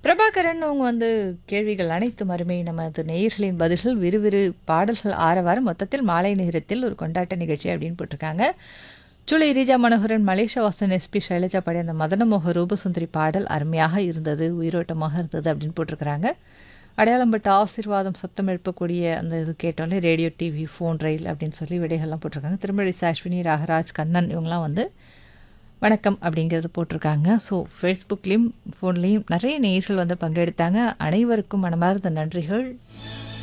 பிரபாகரன் அவங்க வந்து கேள்விகள் அனைத்தும் அருமை நமது நேயர்களின் பதில்கள் விறுவிறு பாடல்கள் ஆரவாரம் மொத்தத்தில் மாலை நேரத்தில் ஒரு கொண்டாட்ட நிகழ்ச்சி அப்படின்னு போட்டிருக்காங்க சூளை ரீஜா மனோகரன் மலேசியா வாசன் எஸ்பி சைலஜா பாடி அந்த மதனமோக ரூபசுந்தரி பாடல் அருமையாக இருந்தது உயிரோட்டமாக இருந்தது அப்படின்னு போட்டிருக்கிறாங்க அடையாளம் பட்ட ஆசீர்வாதம் சத்தம் எழுப்பக்கூடிய அந்த இது கேட்டோன்னே ரேடியோ டிவி ஃபோன் ரயில் அப்படின்னு சொல்லி விடைகள்லாம் போட்டிருக்காங்க திருமழி சாஸ்வினி ராகராஜ் கண்ணன் இவங்கெல்லாம் வந்து வணக்கம் அப்படிங்கிறது போட்டிருக்காங்க ஸோ ஃபேஸ்புக்லேயும் ஃபோன்லேயும் நிறைய நேயர்கள் வந்து பங்கெடுத்தாங்க அனைவருக்கும் மனமார்ந்த நன்றிகள்